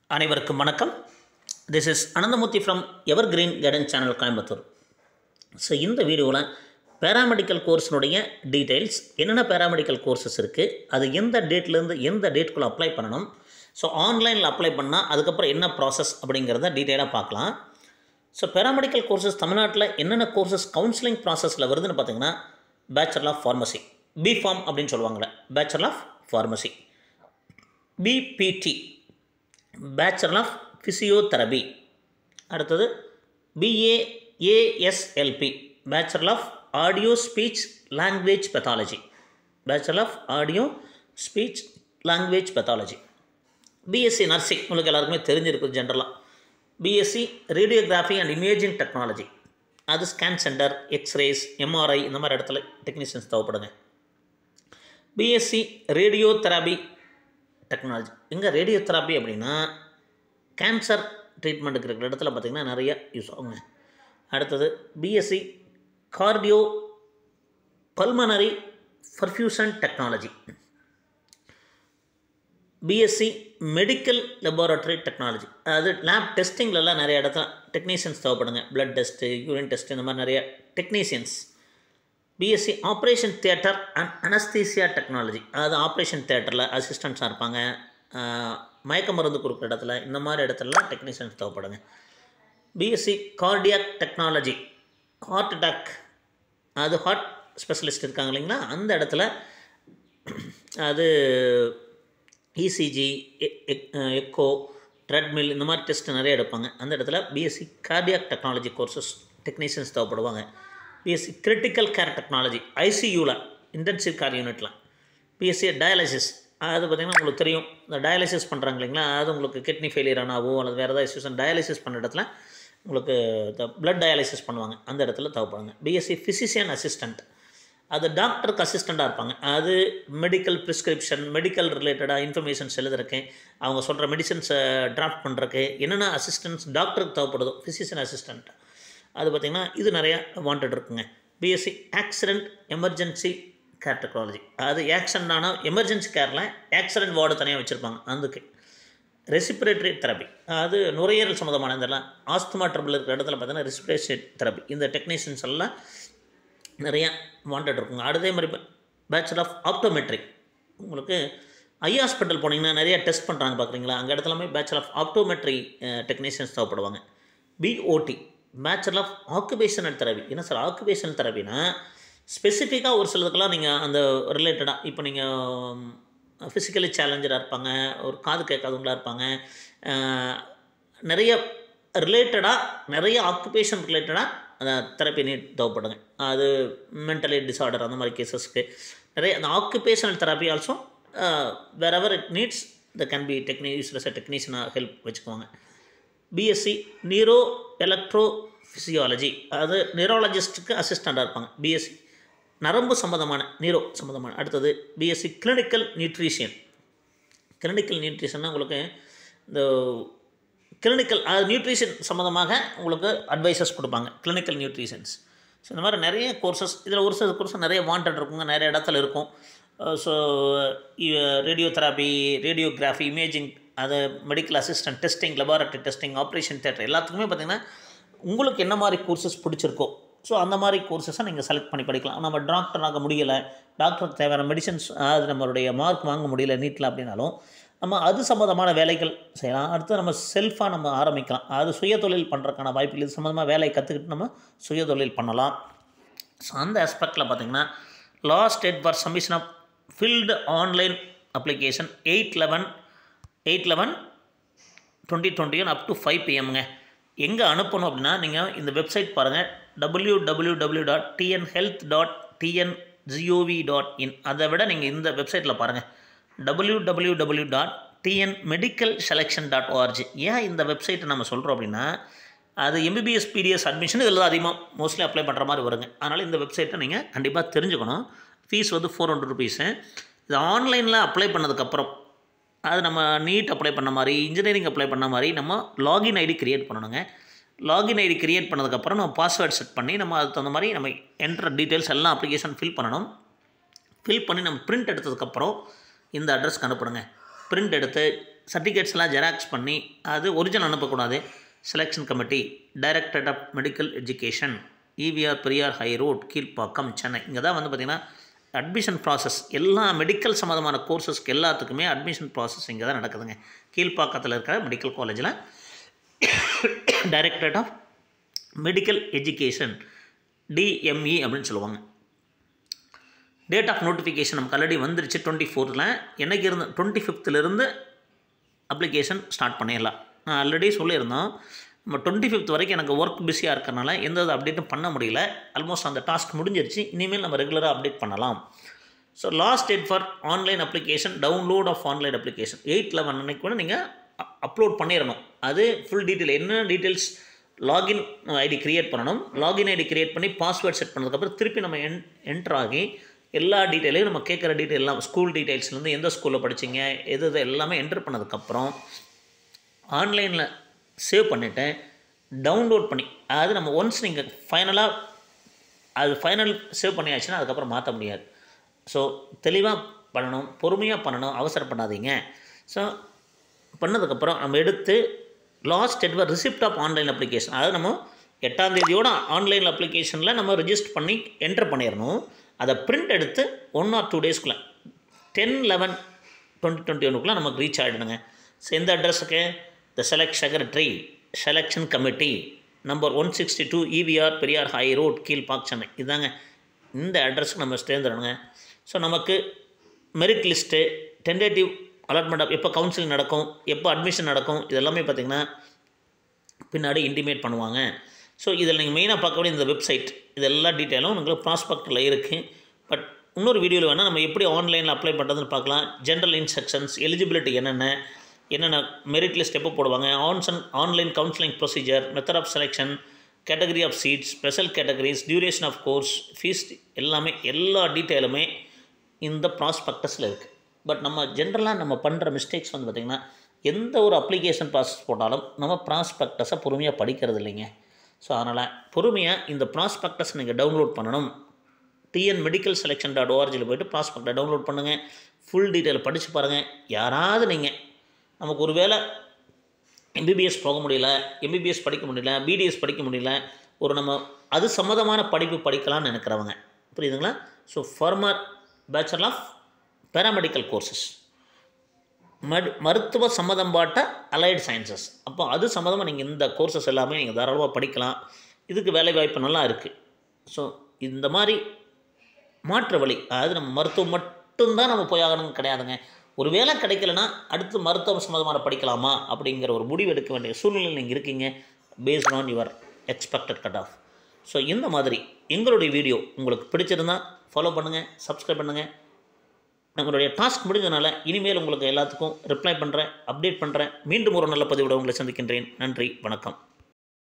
அனைவருக்கும் வணக்கம் this is Ananthamurthy from evergreen guidance channel Coimbatore so இந்த வீடியோவில் பேராமெடிக்கல் கோர்ஸினுடைய டீட்டெயில்ஸ் என்னென்ன பேராமெடிக்கல் கோர்சஸ் இருக்குது அது எந்த டேட்லேருந்து எந்த டேட்குள்ளே அப்ளை பண்ணணும் ஸோ ஆன்லைனில் அப்ளை பண்ணால் அதுக்கப்புறம் என்ன ப்ராசஸ் அப்படிங்கிறத டீட்டெயிலாக பார்க்கலாம் ஸோ பேராமெடிக்கல் கோர்சஸ் தமிழ்நாட்டில் என்னென்ன கோர்சஸ் கவுன்சிலிங் ப்ராசஸில் வருதுன்னு பார்த்தீங்கன்னா பேச்சுலர் ஆஃப் ஃபார்மசி பிஃபார்ம் அப்படின்னு சொல்லுவாங்களே bachelor of pharmacy BPT bachelor of physiotherapy அடுத்தது BA ASLP bachelor of audio speech language pathology bachelor of audio speech language pathology BSc nursing உங்களுக்கு எல்லாருக்குமே தெரிஞ்சிருக்கும் ஜென்ரலாக BSc radiography and imaging technology அது scan centre x rays MRI இந்த மாதிரி இடத்துல technicians தேவைப்படுங்க பிஎஸ்சி ரேடியோ தெராபி டெக்னாலஜி எங்கே ரேடியோ தெராப்பி அப்படின்னா கேன்சர் ட்ரீட்மெண்ட்டுக்கு இருக்கிற இடத்துல பார்த்திங்கன்னா நிறைய யூஸ் ஆகுங்க அடுத்தது BSc cardio pulmonary perfusion technology BSc medical laboratory technology அதாவது லேப் டெஸ்டிங்லலாம் நிறைய இடத்துல டெக்னீஷியன்ஸ் தேவைப்படுங்க பிளட் டெஸ்ட்டு யூரின் டெஸ்ட்டு இந்த மாதிரி நிறைய technicians BSc operation theatre and anaesthesia technology அதாவது ஆப்ரேஷன் தியேட்டரில் அசிஸ்டண்ட்ஸாக இருப்பாங்க மயக்க மருந்து கொடுக்குற இடத்துல இந்த மாதிரி இடத்துலலாம் டெக்னீஷியன்ஸ் தேவைப்படுங்க BSc cardiac technology heart attack அது ஹார்ட் ஸ்பெஷலிஸ்ட் இருக்காங்க இல்லைங்களா அந்த இடத்துல அது இசிஜி எக்கோ ட்ரெட்மில் இந்த மாதிரி டெஸ்ட் நிறைய எடுப்பாங்க அந்த இடத்துல BSc cardiac technology courses technicians தேவைப்படுவாங்க பிஎஸ்சி கிரிட்டிக்கல் கேர் டெக்னாலஜி ஐசியூவில் இன்டென்சிவ் கேர் யூனிட்டில் பிஎஸ்சி டயாலிசிஸ் அது பார்த்திங்கன்னா உங்களுக்கு தெரியும் இந்த டயாலிசிஸ் பண்ணுறாங்க இல்லைங்களா அது உங்களுக்கு கிட்னி ஃபெயிலியர் ஆனாவோ அல்லது வேறு ஏதாவது இஷ்யூஸ் டயாலிசிஸ் பண்ணுற இடத்துல உங்களுக்கு இந்த பிளட் டயாலிசிஸ் பண்ணுவாங்க அந்த இடத்துல தேவைப்படுங்க பிஎஸ்சி ஃபிசிஷியன் அசிஸ்டண்ட் அது டாக்டருக்கு அசிஸ்டண்ட்டாக இருப்பாங்க அது மெடிக்கல் ப்ரிஸ்கிரிப்ஷன் மெடிக்கல் ரிலேட்டடாக இன்ஃபர்மேஷன்ஸ் எழுதுறக்கு அவங்க சொல்கிற மெடிசன்ஸை ட்ராஃப்ட் பண்ணுறக்கு என்னென்ன அசிஸ்டன்ஸ் டாக்டருக்கு தேவைப்படுதோ ஃபிசிஷியன் அசிஸ்டண்ட் அது பார்த்திங்கன்னா இது நிறையா வாண்டட் இருக்குங்க BSc accident emergency care technology அது ஆக்சிடென்ட் ஆனால் எமர்ஜென்சி கேரில் ஆக்சிடென்ட் வார்டு தனியாக வச்சுருப்பாங்க அதுக்கு ரெசிபிரேட்டரி தெரப்பி அது நுரையீரல் சம்மந்தமான இதெல்லாம் ஆஸ்துமா ட்ரபிள் இருக்கிற இடத்துல பார்த்தீங்கன்னா ரெசிபிரேட்டரி தெரப்பி இந்த டெக்னீஷியன்ஸ் எல்லாம் நிறையா வாண்டட் இருக்குங்க அதே மாதிரி பேச்சுலர் ஆஃப் ஆப்டோமெட்ரிக் உங்களுக்கு ஐ ஹாஸ்பிட்டல் போனீங்கன்னா நிறைய டெஸ்ட் பண்ணுறாங்க பார்க்குறீங்களா அங்கே இடத்துலமே பேச்சுலர் ஆஃப் ஆப்டோமெட்ரி டெக்னீஷியன்ஸ் தேவைப்படுவாங்க BOT bachelor of occupational therapy என்ன சார் ஆக்குபேஷனல் தெரபினா ஸ்பெசிஃபிக்காக ஒரு சிலதுக்கெல்லாம் நீங்கள் அந்த ரிலேட்டடாக இப்போ நீங்கள் ஃபிசிக்கலி சேலஞ்சராக இருப்பாங்க ஒரு காது கேட்காதவங்களாக இருப்பாங்க நிறைய ரிலேட்டடாக நிறைய ஆக்குபேஷன் ரிலேட்டடாக அந்த தெரப்பி நீட் தேவைப்படுங்க அது மென்டலி டிஸார்டர் அந்த மாதிரி கேசஸ்க்கு நிறைய அந்த occupational therapy also wherever it needs the can be டெக்னி யூஸ்லெஸ் டெக்னீஷியனாக ஹெல்ப் வச்சுக்குவாங்க பிஎஸ்சி நீரோ எலக்ட்ரோ ஃபிசியாலஜி அது நியூரோலஜிஸ்ட்டுக்கு அசிஸ்டண்ட்டாக இருப்பாங்க பிஎஸ்சி நரம்பு சம்மந்தமான நீரோ சம்மந்தமான அடுத்தது பிஎஸ்சி கிளினிக்கல் நியூட்ரிஷியன் கிளினிக்கல் நியூட்ரிஷன்னா உங்களுக்கு இந்த கிளினிக்கல் அது நியூட்ரிஷன் சம்மந்தமாக உங்களுக்கு அட்வைசஸ் கொடுப்பாங்க கிளினிக்கல் நியூட்ரிஷன்ஸ் ஸோ இந்த மாதிரி நிறைய கோர்சஸ் இதில் ஒரு சில கோர்ஸ் நிறைய வாண்டட் இருக்குங்க நிறைய இடத்துல இருக்கும் so radiotherapy radiography imaging அது medical assistant testing laboratory testing operation theatre எல்லாத்துக்குமே பார்த்திங்கன்னா உங்களுக்கு என்ன மாதிரி கோர்சஸ் பிடிச்சிருக்கோ ஸோ அந்த மாதிரி கோர்சஸை நீங்கள் செலக்ட் பண்ணி படிக்கலாம் நம்ம டாக்டர் ஆக முடியலை டாக்டருக்கு தேவையான மெடிசன்ஸ் அது நம்மளுடைய மார்க் வாங்க முடியல நீட்டில் அப்படின்னாலும் நம்ம அது சம்மந்தமான வேலைகள் செய்யலாம் அடுத்து நம்ம செல்ஃபாக நம்ம ஆரம்பிக்கலாம் அது சுய தொழில் பண்ணுறதுக்கான வாய்ப்புகள் இது சம்மந்தமாக வேலையை கற்றுக்கிட்டு நம்ம சுய தொழில் பண்ணலாம் ஸோ அந்த ஆஸ்பெக்டில் பார்த்திங்கன்னா last date for submission of filled online application eight eleven eight eleven twenty twenty one up to five பிஎம்ங்க எங்கே அனுப்பணும் அப்படின்னா நீங்கள் இந்த வெப்சைட் பாருங்கள் W W W dot TN health dot TN GOV dot in அதை விட நீங்கள் இந்த வெப்சைட்டில் பாருங்கள் W W W dot TN medical selection dot ORG ஏன் இந்த வெப்சைட்டை நம்ம சொல்கிறோம் அப்படின்னா அது எம்பிபிஎஸ் பிடிஎஸ் அட்மிஷன் இதில் தான் அதிகமாக மோஸ்ட்லி அப்ளை பண்ணுற மாதிரி வருங்க அதனால் இந்த வெப்சைட்டை நீங்கள் கண்டிப்பாக தெரிஞ்சுக்கணும் ஃபீஸ் வந்து ஃபோர் ஹண்ட்ரட் ருபீஸு இது ஆன்லைனில் அப்ளை பண்ணதுக்கப்புறம் அது நம்ம நீட் அப்ளை பண்ண மாதிரி இன்ஜினியரிங் அப்ளை பண்ண மாதிரி நம்ம லாகின் ஐடி க்ரியேட் பண்ணணுங்க லாகின் ஐடி க்ரியேட் பண்ணதுக்கப்புறம் நம்ம பாஸ்வேர்ட் செட் பண்ணி நம்ம அதுக்கு தகுந்த மாதிரி நம்ம என்ட்ரு டீட்டெயில்ஸ் எல்லாம் அப்ளிகேஷன் ஃபில் பண்ணணும் ஃபில் பண்ணி நம்ம பிரிண்ட் எடுத்ததுக்கப்புறம் இந்த அட்ரஸ்க்கு அனுப்புடுங்க பிரிண்ட் எடுத்து சர்டிஃபிகேட்ஸ்லாம் ஜெராக்ஸ் பண்ணி அது ஒரிஜினல் அனுப்பக்கூடாது selection committee directorate of medical education EVR Periyar high road Kilpauk Chennai இங்கே தான் வந்து பார்த்திங்கன்னா அட்மிஷன் ப்ராசஸ் எல்லா மெடிக்கல் சம்மந்தமான கோர்சஸ்க்கு எல்லாத்துக்குமே அட்மிஷன் ப்ராசஸ் இங்கே தான் நடக்குதுங்க கீழ்ப்பாக்கத்தில் இருக்கிற மெடிக்கல் காலேஜில் directorate of medical education DME அப்படின்னு சொல்லுவாங்க டேட் ஆஃப் நோட்டிஃபிகேஷன் நமக்கு ஆல்ரெடி வந்துருச்சு டுவெண்ட்டி ஃபோரில் என்னைக்கு இருந்து டுவெண்ட்டி ஃபிஃப்த்துலேருந்து அப்ளிகேஷன் ஸ்டார்ட் பண்ணிடலாம் நான் ஆல்ரெடி சொல்லியிருந்தோம் நம்ம டுவெண்ட்டி ஃபிஃப்த் வரைக்கும் எனக்கு ஒர்க் பிஸியாக இருக்கறனால எந்த ஒரு அப்டேட்டும் பண்ண முடியல ஆல்மோஸ்ட் அந்த டாஸ்க் முடிஞ்சிருச்சு இனிமேல் நம்ம ரெகுலராக அப்டேட் பண்ணலாம் so last date for online application download of online application eight eleven அன்னைக்கு கூட நீங்கள் அப்லோட் பண்ணிடணும் அது ஃபுல் டீட்டெயில் என்ன டீட்டெயில்ஸ் லாகின் ஐடி க்ரியேட் பண்ணணும் லாகின் ஐடி க்ரியேட் பண்ணி பாஸ்வேர்ட் செட் பண்ணதுக்கப்புறம் திருப்பி நம்ம என் என்ட்ரு ஆகி எல்லா டீட்டெயிலையும் நம்ம கேட்குற டீட்டெயில் எல்லாம் ஸ்கூல் டீட்டெயில்ஸ்லேருந்து எந்த ஸ்கூலில் படிச்சீங்க எது எது எல்லாமே என்ட்ரு பண்ணதுக்கப்புறம் ஆன்லைனில் சேவ் பண்ணிவிட்டு டவுன்லோட் பண்ணி அதாவது நம்ம ஒன்ஸ் நீங்கள் ஃபைனலாக அது ஃபைனல் சேவ் பண்ணியாச்சுன்னா அதுக்கப்புறம் மாற்ற முடியாது ஸோ தெளிவாக பண்ணணும் பொறுமையாக பண்ணணும் அவசரப்படாதீங்க ஸோ பண்ணதுக்கப்புறம் நம்ம எடுத்து லாஸ்ட் எட்வர் ரிசிப்ட் ஆஃப் ஆன்லைன் அப்ளிகேஷன் அதாவது நம்ம எட்டாம் தேதியோட ஆன்லைன் அப்ளிகேஷனில் நம்ம ரிஜிஸ்டர் பண்ணி என்டர் பண்ணிடணும் அதை பிரிண்ட் எடுத்து ஒன் ஆர் டூ டேஸ்க்குள்ளே டென் லெவன் டுவெண்ட்டி டுவெண்ட்டி ஒன்றுக்குள்ளே நமக்கு ரீச் ஆகிடுங்க ஸோ எந்த அட்ரஸுக்கு the select secretary selection committee number one sixty two EVR Periyar high road Kilpauk Chennai இதாங்க இந்த அட்ரஸ்க்கு நம்ம சேர்ந்துடணுங்க ஸோ நமக்கு merit list tentative allotment of எப்போ கவுன்சிலிங் நடக்கும் எப்போ அட்மிஷன் நடக்கும் இதெல்லாமே பார்த்திங்கன்னா பின்னாடி இன்டிமேட் பண்ணுவாங்க ஸோ இதில் நீங்கள் மெயினாக பார்க்க வேண்டிய இந்த வெப்சைட் இது எல்லா டீட்டெயிலும் உங்களுக்கு ப்ராஸ்பெக்டில் இருக்குது பட் இன்னொரு வீடியோவில் வேணால் நம்ம எப்படி ஆன்லைனில் அப்ளை பண்ணுறதுன்னு பார்க்கலாம் ஜென்ரல் இன்ஸ்ட்ரக்ஷன்ஸ் எலிஜிபிலிட்டி என்னென்ன என்னென்ன மெரிட் லிஸ்ட் எப்போ போடுவாங்க ஆன்சன் online counselling procedure method of selection category of seats special categories duration of course fees எல்லாமே எல்லா டீட்டெயிலுமே இந்த ப்ராஸ்பெக்டஸில் இருக்குது பட் நம்ம ஜென்ரலாக நம்ம பண்ணுற மிஸ்டேக்ஸ் வந்து பார்த்திங்கன்னா எந்த ஒரு அப்ளிகேஷன் ப்ராசஸ் போட்டாலும் நம்ம ப்ராஸ்பெக்டஸை பொறுமையாக படிக்கிறது இல்லைங்க ஸோ அதனால் பொறுமையாக இந்த ப்ராஸ்பெக்டஸ் நீங்கள் டவுன்லோட் பண்ணணும் டிஎன் மெடிக்கல் செலெக்ஷன் டாட் ஓஆர்ஜியில் போய்ட்டு ப்ராஸ்பெக்டை டவுன்லோட் பண்ணுங்கள் ஃபுல் டீட்டெயில் படித்து பாருங்கள் யாராவது நீங்கள் நமக்கு ஒரு வேளை எம்பிபிஎஸ் போக முடியல எம்பிபிஎஸ் படிக்க முடியல பிடிஎஸ் படிக்க முடியல ஒரு நம்ம அது சம்மந்தமான படிப்பு படிக்கலாம்னு நினைக்கிறவங்க புரியுதுங்களா so former bachelor of paramedical courses மரு மருத்துவ சம்மந்தம்பாட்ட அலைடு சயின்சஸ் அப்போ அது சம்மந்தமாக நீங்கள் இந்த கோர்சஸ் எல்லாமே நீங்கள் தாராளமாக படிக்கலாம் இதுக்கு வேலை வாய்ப்பு நல்லா இருக்குது ஸோ இந்த மாதிரி மாற்று வழி அதாவது நம்ம மருத்துவம் மட்டும்தான் நம்ம போய் ஆகணும்னு கிடையாதுங்க ஒரு வேலை கிடைக்கலனா அடுத்து மருத்துவம் சம்மந்தமான படிக்கலாமா அப்படிங்கிற ஒரு முடிவு எடுக்க வேண்டிய சூழ்நிலை நீங்கள் இருக்கீங்க based on your expected cut off so இந்த மாதிரி எங்களுடைய வீடியோ உங்களுக்கு பிடிச்சிருந்தா ஃபாலோ பண்ணுங்கள் சப்ஸ்கிரைப் பண்ணுங்கள் நம்மளுடைய டாஸ்க் முடிஞ்சதுனால இனிமேல் உங்களுக்கு எல்லாத்துக்கும் ரிப்ளை பண்ணுறேன் அப்டேட் பண்ணுறேன் மீண்டும் ஒரு நல்ல பதிவோட உங்களை சந்திக்கின்றேன் நன்றி வணக்கம்